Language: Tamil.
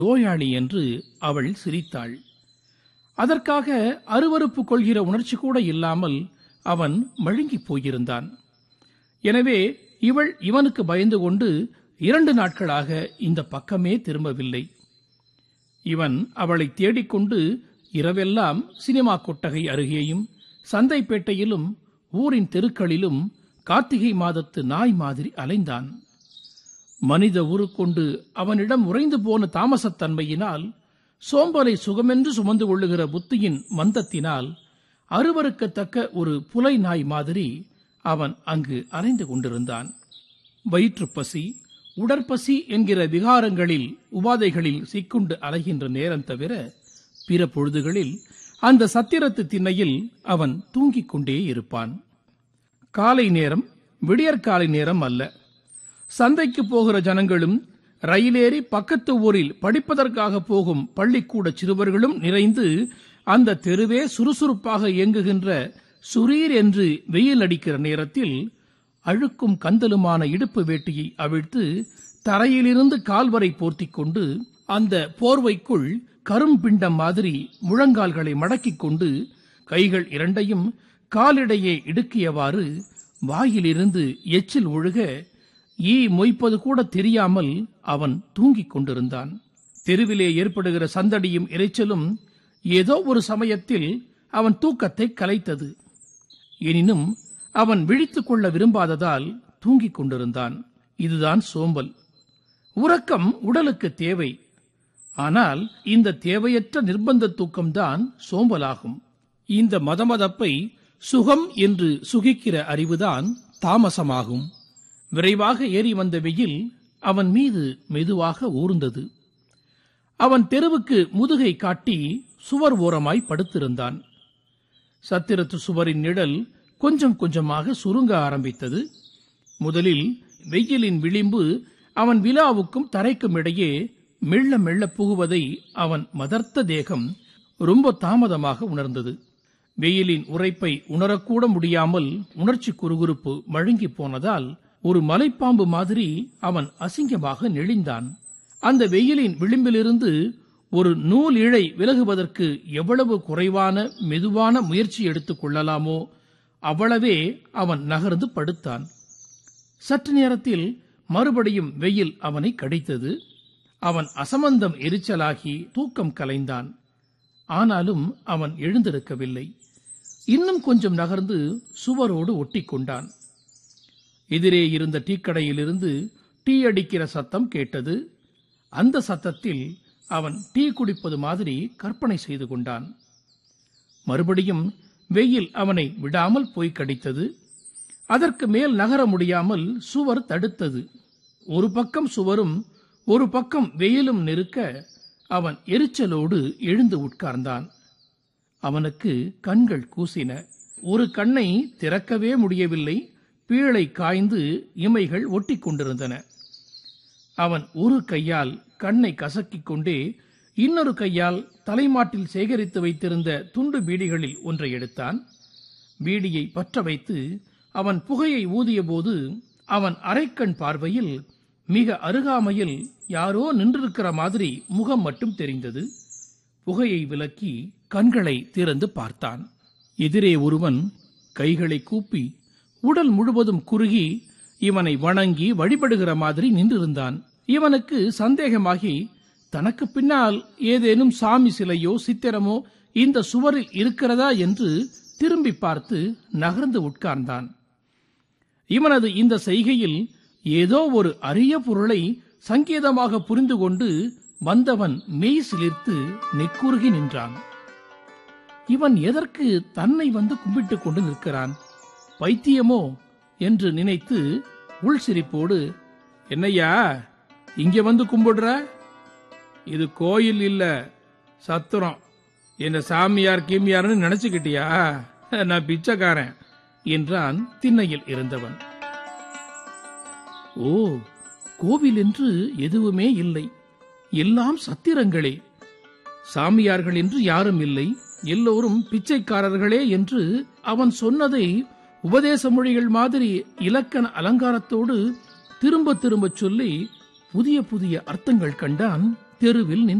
நோயாளி என்று அவள் சிரித்தாள் அதற்காக அருவருப்பு கொள்கிற உணர்ச்சி கூட இல்லாமல் அவன் மழுங்கிப் போயிருந்தான் எனவே இவள் இவனுக்கு பயந்து கொண்டு இரண்டு நாட்களாக இந்த பக்கமே திரும்பவில்லை இவன் அவளை தேடிக்கொண்டு இரவெல்லாம் சினிமா கொட்டகை அருகேயும் சந்தைப்பேட்டையிலும் ஊரின் தெருக்களிலும் கார்த்திகை மாதத்து நாய் மாதிரி அலைந்தான் மனித உருக்கொண்டு அவனிடம் உறைந்து போன தாமசத்தன்மையினால் சோம்பலை சுகமென்று சுமந்து கொள்ளுகிற புத்தியின் மந்தத்தினால் அருவருக்கத்தக்க ஒரு புலை நாய் மாதிரி அவன் அங்கு அலைந்து கொண்டிருந்தான் வயிற்றுப்பசி உடற்பசி என்கிற விகாரங்களில் உபாதைகளில் சிக்குண்டு அலைகின்ற நேரம் தவிர பிற பொழுதுகளில் அந்த சத்திரத்து திண்ணையில் அவன் தூங்கிக் கொண்டே இருப்பான் காலை நேரம் விடியற்காலை நேரம் அல்ல சந்தைக்கு போகிற ஜனங்களும் ரயிலேறி பக்கத்து ஊரில் படிப்பதற்காக போகும் பள்ளிக்கூட சிறுவர்களும் நிறைந்து அந்த தெருவே சுறுசுறுப்பாக இயங்குகின்ற சுரீர் என்று வெயில் அடிக்கிற நேரத்தில் அழுக்கும் கந்தலுமான இடுப்பு வேட்டியை அவிழ்த்து தரையிலிருந்து கால்வரை போர்த்திக் கொண்டு அந்த போர்வைக்குள் கரும்பிண்டம் மாதிரி முழங்கால்களை மடக்கிக் கொண்டு கைகள் இரண்டையும் காலிடையே இடுக்கியவாறு வாயிலிருந்து எச்சில் ஒழுக ஈ மொய்ப்பது கூட தெரியாமல் அவன் தூங்கிக் கொண்டிருந்தான் தெருவிலே ஏற்படுகிற சந்தடியும் இரைச்சலும் ஏதோ ஒரு சமயத்தில் அவன் தூக்கத்தை கலைத்தது எனினும் அவன் விழித்துக் கொள்ள விரும்பாததால் தூங்கிக் கொண்டிருந்தான் இதுதான் சோம்பல் உறக்கம் உடலுக்கு தேவை ஆனால் இந்த தேவையற்ற நிர்பந்த தூக்கம்தான் சோம்பலாகும் இந்த மதமதப்பை சுகம் என்று சுகிக்கிற அறிவுதான் தாமசமாகும் விரைவாக ஏறி வந்த வெயில் அவன் மீது மெதுவாக ஊர்ந்தது அவன் தெருவுக்கு முதுகை காட்டி சுவர் ஓரமாய் படுத்திருந்தான் சத்திரத்து சுவரின் நிழல் கொஞ்சம் கொஞ்சமாக சுருங்க ஆரம்பித்தது முதலில் வெயிலின் விளிம்பு அவன் விழாவுக்கும் தரைக்கும் இடையே மெல்ல மெல்ல புகுவதை அவன் மதர்த்த தேகம் ரொம்ப தாமதமாக உணர்ந்தது வெயிலின் உரைப்பை உணரக்கூட முடியாமல் உணர்ச்சி குறுகுறுப்பு மழுங்கி போனதால் ஒரு மலைப்பாம்பு மாதிரி அவன் அசிங்கமாக நெளிந்தான் அந்த வெயிலின் விளிம்பிலிருந்து ஒரு நூல் இழை விலகுவதற்கு எவ்வளவு குறைவான மெதுவான முயற்சி எடுத்துக் கொள்ளலாமோ அவ்வளவே அவன் நகர்ந்து படுத்தான் சற்று நேரத்தில் மறுபடியும் வெயில் அவனை கடித்தது அவன் அசமந்தம் எரிச்சலாகி தூக்கம் கலைந்தான் ஆனாலும் அவன் எழுந்திருக்கவில்லை இன்னும் கொஞ்சம் நகர்ந்து சுவரோடு ஒட்டிக்கொண்டான் எதிரே இருந்த டீக்கடையிலிருந்து டீ அடிக்கிற சத்தம் கேட்டது அந்த சத்தத்தில் அவன் டீ குடிப்பது மாதிரி கற்பனை செய்து கொண்டான் மறுபடியும் வெயில் அவனை விடாமல் போய் கடித்தது அதற்கு மேல் நகர முடியாமல் சுவர் தடுத்தது ஒரு பக்கம் சுவரும் ஒரு பக்கம் வெயிலும் நெருக்க அவன் எரிச்சலோடு எழுந்து உட்கார்ந்தான் அவனுக்கு கண்கள் கூசின ஒரு கண்ணை திறக்கவே முடியவில்லை பீழை காய்ந்து இமைகள் ஒட்டிக் கொண்டிருந்தன அவன் ஒரு கையால் கண்ணை கசக்கிக் கொண்டே இன்னொரு கையால் தலைமாட்டில் சேகரித்து வைத்திருந்த துண்டு பீடிகளில் ஒன்றை எடுத்தான் பீடியை பற்ற வைத்து அவன் புகையை ஊதியபோது அவன் அரைக்கண் பார்வையில் மிக அருகாமையில் யாரோ நின்றிருக்கிற மாதிரி முகம் மட்டும் தெரிந்தது புகையை விலக்கி கண்களை திறந்து பார்த்தான் எதிரே ஒருவன் கைகளை கூப்பி உடல் முழுவதும் குறுகி இவனை வணங்கி வழிபடுகிற மாதிரி நின்றிருந்தான் இவனுக்கு சந்தேகமாகி தனக்கு பின்னால் ஏதேனும் சாமி சிலையோ சித்திரமோ இந்த சுவரில் இருக்கிறதா என்று திரும்பி பார்த்து நகர்ந்து உட்கார்ந்தான் இவனது இந்த செய்கையில் ஏதோ ஒரு அரிய பொருளை சங்கேதமாக புரிந்து கொண்டு வந்தவன் மெய் சிலிர்த்து நெக்குருகி நின்றான் இவன் எதற்கு தன்னை வந்து கும்பிட்டுக் கொண்டு நிற்கிறான் பைத்தியமோ என்று நினைத்து உள் சிரிப்போடு என்னையா இங்க வந்து கும்பிடுற இது கோயில் இல்ல சத்திரம் என்ன சாமியார் கீமியார்னு நினைச்சுக்கிட்டியா நான் பிச்சைக்காரன் என்றான் திண்ணையில் இருந்தவன் ஓ கோவில் என்று எதுவுமே இல்லை எல்லாம் சத்திரங்களே சாமியார்கள் என்று யாரும் இல்லை எல்லோரும் பிச்சைக்காரர்களே என்று அவன் சொன்னதை உபதேச மொழிகள் மாதிரி இலக்கண அலங்காரத்தோடு திரும்ப திரும்ப சொல்லி புதிய புதிய அர்த்தங்கள் கண்டான் தெருவில் நின்று